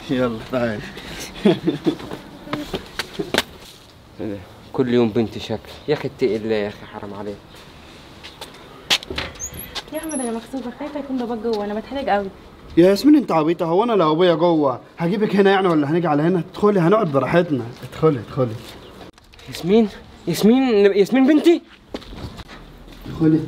يلا تعال كل يوم بنت شكل يا اخي اتقي الله يا اخي حرام عليك يا احمد انا مكسوفه خايفه يكون باباك جوه انا بتحرج قوي يا ياسمين انت عبيطه هو انا لو ابويا جوه هجيبك هنا يعني ولا هنيجي على هنا ادخلي هنقعد براحتنا ادخلي ادخلي ياسمين ياسمين ياسمين بنتي ادخلي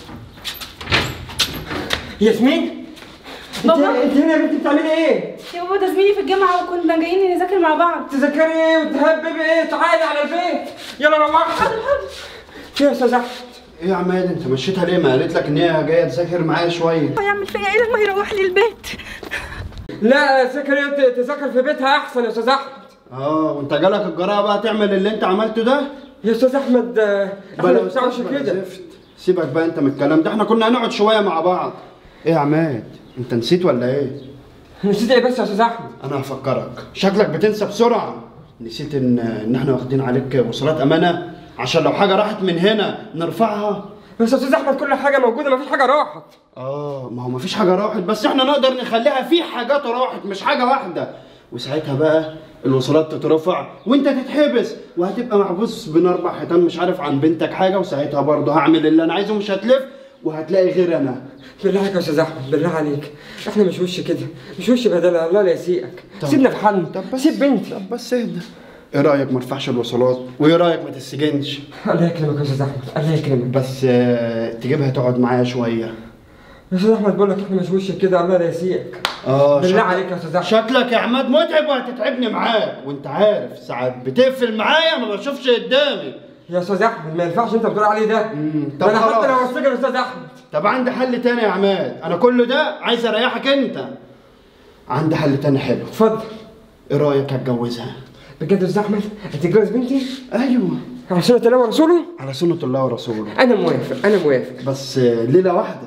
ياسمين بابا. انت هنا يا بنتي بتعملي ايه؟ يا بابا ده زميلي في الجامعه وكنا جايين نذاكر مع بعض تذاكري ايه وتهببي ايه تعالي على البيت يلا روحي في يا استاذ احمد ايه يا عماد انت مشيتها ليه ما قالت لك ان هي جايه تذاكر معايا شويه هيعمل فيا ايه لما يروح لي البيت لا تذاكر تذاكر في بيتها احسن يا استاذ احمد اه وانت جالك الجراءه بقى تعمل اللي انت عملته ده يا استاذ احمد آه، احنا ما بلا بنساويش بلا كده زفت. سيبك بقى انت من الكلام ده احنا كنا هنقعد شويه مع بعض ايه يا عماد انت نسيت ولا ايه نسيت ايه بس يا استاذ احمد انا هفكرك شكلك بتنسى بسرعه نسيت ان ان احنا واخدين عليك وصولات امانه عشان لو حاجه راحت من هنا نرفعها بس يا استاذ احمد كل حاجه موجوده ما فيش حاجه راحت اه ما هو مفيش حاجه راحت بس احنا نقدر نخليها في حاجات راحت مش حاجه واحده وساعتها بقى الوصولات تترفع وانت تتحبس وهتبقى محبوس بين اربع حيطان مش عارف عن بنتك حاجه وساعتها برضه هعمل اللي انا عايزه مش هتلف وهتلاقي غير انا بالله عليك يا استاذ احمد بالله عليك احنا مش وش كده مش وش بدل الله لا يسيئك طب- سيبنا في حالنا طب بس- سيب بنتي طب بس اهدى ايه رايك ما ارفعش الوصولات وايه رايك ما تسجنش الله يكرمك يا استاذ احمد الله يكرمك بس آه، تجيبها تقعد معايا شويه يا استاذ احمد بقول لك احنا مش وش كده الله لا يسيئك اه بالله شكلك- عليك يا استاذ احمد شكلك يا عماد متعب وهتتعبني معاك وانت عارف ساعات بتقفل معايا ما بشوفش قدامي يا استاذ احمد ما ينفعش انت بتقول عليه ده مم، ده طب انا حتى خلاص. لو السجن يا استاذ احمد طب عندي حل تاني يا عماد انا كل ده عايز اريحك انت عندي حل تاني حلو اتفضل ايه رايك اتجوزها بجد يا استاذ احمد هتتجوز بنتي ايوه عشان الله ورسوله على سنه الله ورسوله انا موافق انا موافق بس آه، ليله واحده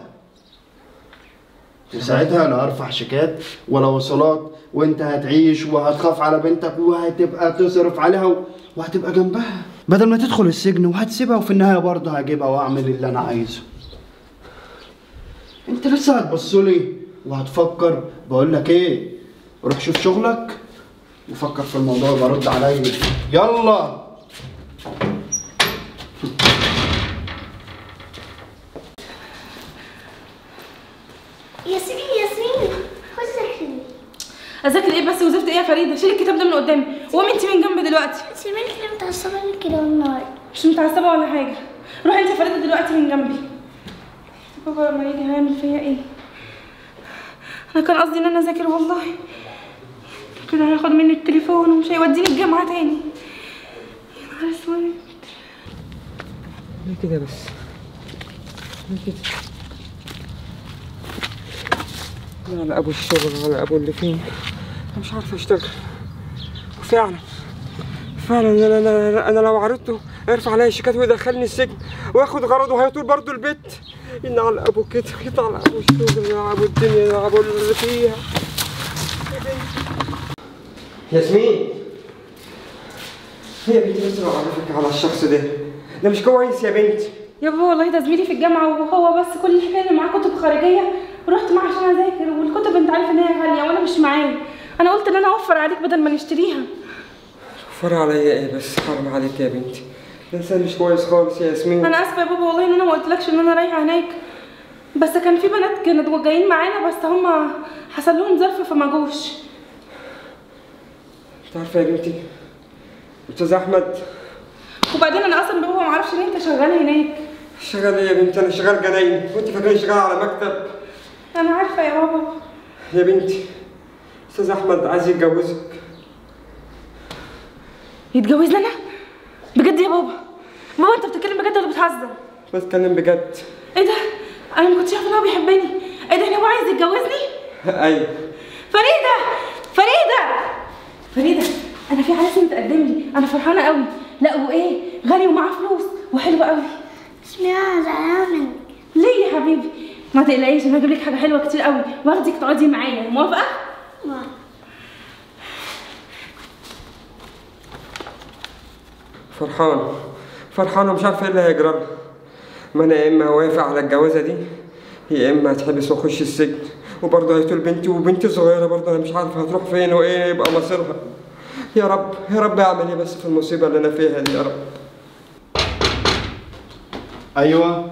وساعتها لا ارفع شيكات ولا وصولات وانت هتعيش وهتخاف على بنتك وهتبقى تصرف عليها و- وهتبقى جنبها بدل ما تدخل السجن وهتسيبها وفي النهايه برضه هجيبها واعمل اللي انا عايزه انت لسه هتبص لي وهتفكر بقول لك ايه روح شوف شغلك وفكر في الموضوع وبرد عليا يلا ياسمين ياسمين خش ذاكري اذاكر ايه بس وزفت ايه يا فريده شيل الكتاب ده من قدامي وقومي انت من جنبي دلوقتي انت مالك ليه متعصبه من كده والنهار مش متعصبه ولا حاجه روحي انت يا فريده دلوقتي من جنبي بابا لما يجي هيعمل فيا ايه انا كان قصدي ان انا اذاكر والله كده هياخد مني التليفون ومش هيوديني الجامعه تاني يا نهار اسود ليه كده بس ليه كده لا على ابو الشغل على ابو اللي فين انا مش عارف اشتغل وفعلا فعلا انا انا, أنا لو عرضته يرفع عليا شيكات ويدخلني السجن واخد غرضه وهيطول برضه البيت ان على ابو كده يطلع على ابو الشغل يا ابو الدنيا يا ابو اللي فيها ياسمين هي بنتي بس لو اعرفك على الشخص ده ده مش كويس يا بنتي يا بابا والله ده زميلي في الجامعه وهو بس كل الحكايه اللي معاه كتب خارجيه ورحت معاه عشان اذاكر والكتب انت عارف ان هي غاليه وانا مش معايا انا قلت ان انا اوفر عليك بدل ما نشتريها وفر عليا ايه بس حرام عليك يا بنتي ده انسان مش كويس خالص يا ياسمين انا اسفه يا بابا والله ان انا ما قلتلكش ان انا رايحه هناك بس كان في بنات كانوا جايين معانا بس هم حصل لهم ظرف فما جوش انت عارفه يا بنتي استاذ احمد وبعدين انا اصلا بابا ما اعرفش ان انت شغال هناك شغال ايه يا بنتي انا شغال جناين وانت فاكرني شغال على مكتب انا عارفه يا بابا يا بنتي استاذ احمد عايز يتجوزك يتجوزني انا بجد يا بابا بابا انت بتتكلم بجد ولا بتهزر بتكلم بجد ايه ده انا ما كنتش عارفه ان هو بيحبني ايه ده يعني هو عايز يتجوزني ايوه فريده فريده فريده انا في عريس متقدم لي انا فرحانه قوي لا وايه غني ومعاه فلوس وحلو قوي اشمعنى زعلانه منك ليه يا حبيبي ما تقلقيش انا هجيب لك حاجه حلوه كتير قوي واخدك تقعدي معايا موافقه ما. فرحان فرحان ومش عارف ايه اللي هيجرى لها. ما انا يا اما هوافق على الجوازه دي يا اما هتحبس واخش السجن وبرضه هيطول بنتي وبنتي صغيرة برضه أنا مش عارف هتروح فين وإيه يبقى مصيرها يا رب يا رب أعمل إيه بس في المصيبة اللي أنا فيها دي يا رب ايوه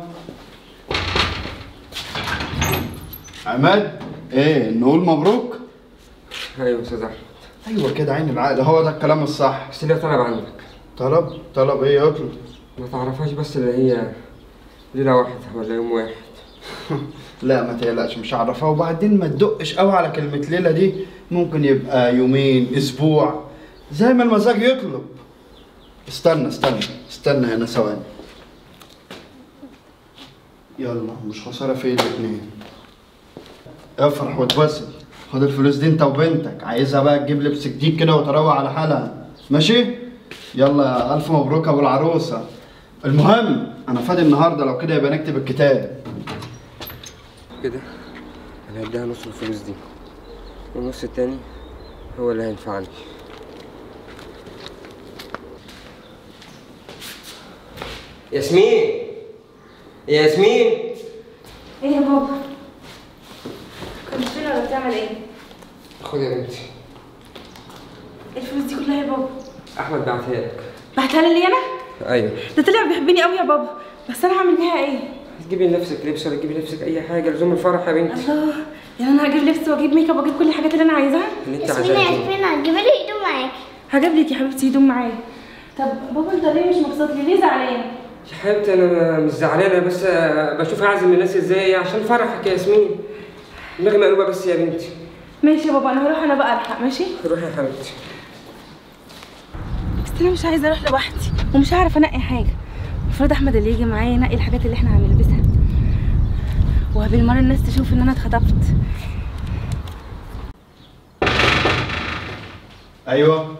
عماد ايه نقول مبروك أيوة يا أستاذ أحمد ايوه كده عين العقل هو ده الكلام الصح بس ليا طلب عندك طلب طلب ايه اطلب ما تعرفهاش بس اللي هي ليلة واحدة ولا يوم واحد لا ما تقلقش مش هعرفها وبعدين ما تدقش قوي على كلمة ليلة دي ممكن يبقى يومين اسبوع زي ما المزاج يطلب استنى استنى استنى هنا ثواني يلا مش خسارة في الاتنين افرح واتبسط خد الفلوس دي انت وبنتك عايزها بقى تجيب لبس جديد كده وتروق على حالها ماشي يلا الف مبروك ابو العروسه المهم انا فاضي النهارده لو كده يبقى نكتب الكتاب كده أنا هديها نص الفلوس دي والنص التاني هو اللي هينفعني ياسمين ياسمين ايه يا بابا كنت فين ولا بتعمل ايه خد يا بنتي الفلوس دي كلها يا بابا احمد بعتها لك بعتها لي انا ايوه ده طلع بيحبني قوي يا بابا بس انا هعمل بيها ايه تجيبي لنفسك لبس ولا تجيبي لنفسك اي حاجه لزوم الفرح يا بنتي الله يعني انا هجيب لبس واجيب ميك اب واجيب كل الحاجات اللي انا عايزاها اللي انت ياسمين يا عايزاها ياسمين هتجيبي لي هدوم معاكي هجيب لك يا حبيبتي هدوم معايا طب بابا انت ليه مش مبسوط لي ليه زعلان يا حبيبتي انا مش زعلانه بس بشوف اعزم الناس ازاي عشان فرحك يا ياسمين دماغي مقلوبه بس يا بنتي ماشي يا بابا انا هروح انا بقى الحق ماشي روحي يا حبيبتي بس انا مش عايزه اروح لوحدي ومش هعرف انقي حاجه المفروض احمد اللي يجي معايا ينقي الحاجات اللي احنا هنلبسها وبالمره الناس تشوف ان انا اتخطفت ايوه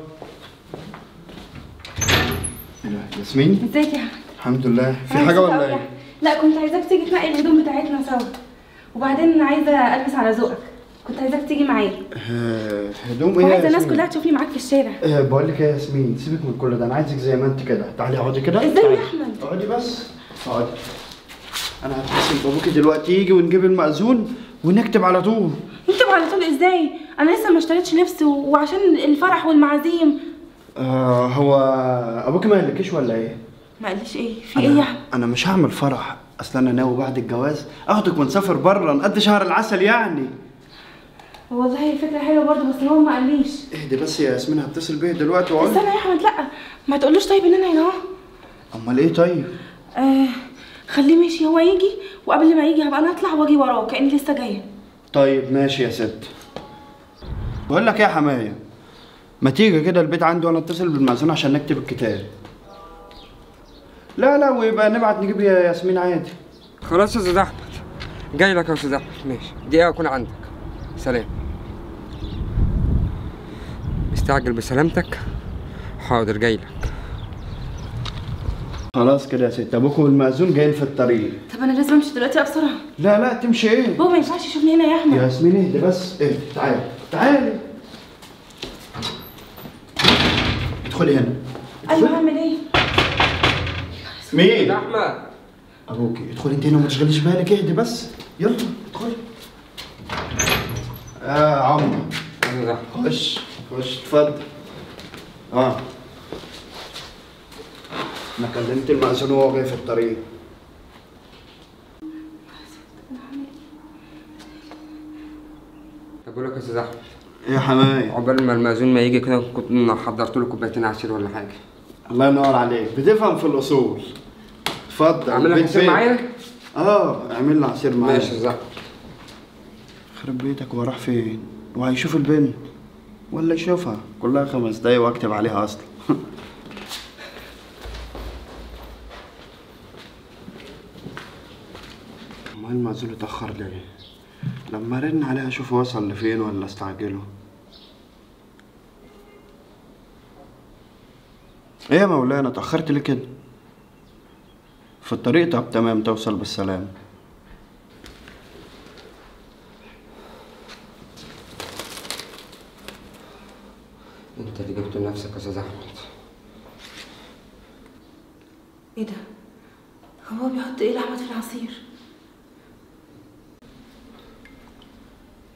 إيه ده، ياسمين ازيك يا احمد الحمد لله في أنا حاجه مبسوطة ولا أوي ايه يعني. لا كنت عايزاك تيجي تنقي الهدوم بتاعتنا سوا وبعدين عايزه البس على ذوقك كنت عايزاك تيجي معايا آه، هدوم ايه يا وعايزه الناس ياسمين؟ كلها تشوفني معاك في الشارع آه، بقول لك ايه يا ياسمين سيبك من كل ده انا عايزك زي ما انت كده تعالي اقعدي كده ازاي تعالي. يا أحمد؟ اقعدي بس اقعدي انا هتصل بابوكي دلوقتي يجي ونجيب المأذون ونكتب على طول نكتب على طول ازاي انا لسه ما اشتريتش لبس و- وعشان الفرح والمعازيم آه هو ابوكي ما قالكيش ولا ايه ما قاليش ايه في ايه يا احمد انا مش هعمل فرح اصل انا ناوي بعد الجواز اخدك ونسافر بره نقضي شهر العسل يعني والله فكره حلوه برضه بس هو ما قاليش اهدي بس يا ياسمين هتصل بيه دلوقتي واقول استنى يا احمد لا ما تقولوش طيب ان انا هنا اهو امال ايه طيب آه خليه ماشي هو يجي وقبل ما يجي هبقى انا اطلع واجي وراه كاني لسه جايه طيب ماشي يا ست بقول لك ايه يا حمايه ما تيجي كده البيت عندي وانا اتصل بالمأذون عشان نكتب الكتاب لا لا ويبقى نبعت نجيب يا ياسمين عادي خلاص يا استاذ احمد جاي لك يا استاذ احمد ماشي دقيقه اكون عندك سلام استعجل بسلامتك حاضر جاي لك خلاص كده يا ست ابوك والمأذون جايين في الطريق طب انا لازم امشي دلوقتي بقى بسرعه لا لا تمشي ايه بابا ما ينفعش يشوفني هنا يا احمد يا ياسمين اهدي بس اهدي تعالي تعالي ادخلي هنا ايوه هعمل ايه استاذ مين احمد ابوكي ادخلي انت هنا وما تشغليش بالك اهدي بس يلا ادخلي اه عمرو استاذ احمد خش خش اتفضل اه انا كلمت المأذون وهو جاي في الطريق طب بقول لك يا استاذ احمد ايه يا حماية عقبال ما المأذون ما يجي كده كنت حضرت له كوبايتين عصير ولا حاجه الله ينور عليك بتفهم في الاصول اتفضل اعمل لك بيت عصير بيت. معايا اه اعمل لي عصير معايا ماشي يا استاذ احمد يخرب بيتك وراح فين وهيشوف البنت ولا يشوفها كلها خمس دقايق واكتب عليها اصلا امال المأذون اتأخر ليه لما رن عليها اشوف وصل لفين ولا استعجله ايه يا مولانا اتأخرت ليه كده في الطريق طب تمام توصل بالسلام انت اللي جبته لنفسك يا استاذ احمد ايه ده هو بيحط ايه لاحمد في العصير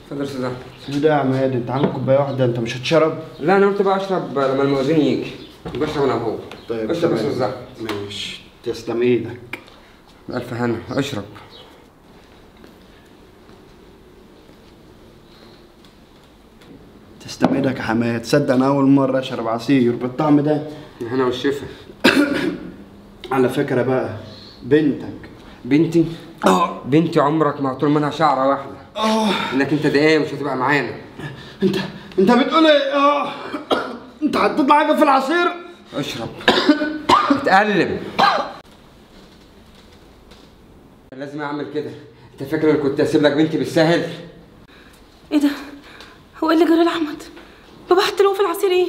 اتفضل يا استاذ احمد اسمه ده يا عماد انت عامل كوبايه واحده انت مش هتشرب لا انا قلت بقى اشرب لما المؤذن يجي بشرب انا وهو طيب اشرب يا تمام. استاذ احمد ماشي تسلم ايدك الف هنا اشرب تسلم ايدك يا حماد تصدق انا اول مره اشرب عصير بالطعم ده هنا والشفا على فكره بقى بنتك بنتي اه بنتي عمرك ما هتطول منها شعره واحده اه انك انت دقايق مش هتبقى معانا انت انت بتقول ايه اه انت حطيت حاجه في العصير اشرب اتألم لازم اعمل كده انت فاكر انا كنت اسيب لك بنتي بالسهل ايه ده هو ايه اللي جرى لاحمد بابا حط له في العصير ايه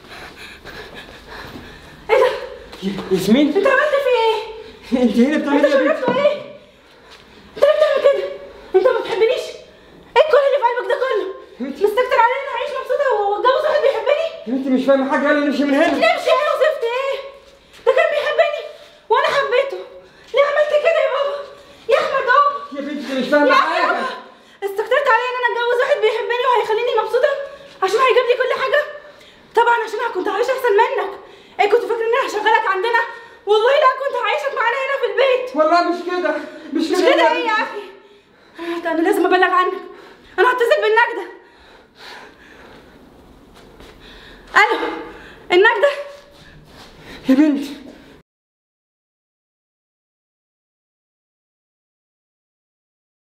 ايه ده ياسمين انت عملت في ايه انت هنا انت بتعملي ايه يا بنتي شربته ايه انت ليه بتعمل كده انت ما بتحبنيش ايه كل اللي في قلبك ده كله مستكتر عليا اني اعيش مبسوطه واتجوز واحد بيحبني يا بنتي مش فاهمه حاجه يلا نمشي من هنا نمشي ايه وزفت ايه ده كان بيحبني وانا حبيته ليه عملت كده يا بابا يا احمد بابا يا بنتي مش فاهمه يا حاجه بابا استكترت عليا ان انا اتجوز واحد بيحبني وهيخليني مبسوطه عشان هيجيب لي كل حاجه طبعا عشان انا كنت عايشه احسن منك ايه كنت فاكر ان انا هشغلك عندنا والله لا كنت هعيشك معانا هنا في البيت والله مش كده مش مش كده كده ايه يا اخي ده انا لازم ابلغ عنك انا هتصل بالنجده الو النجده يا بنتي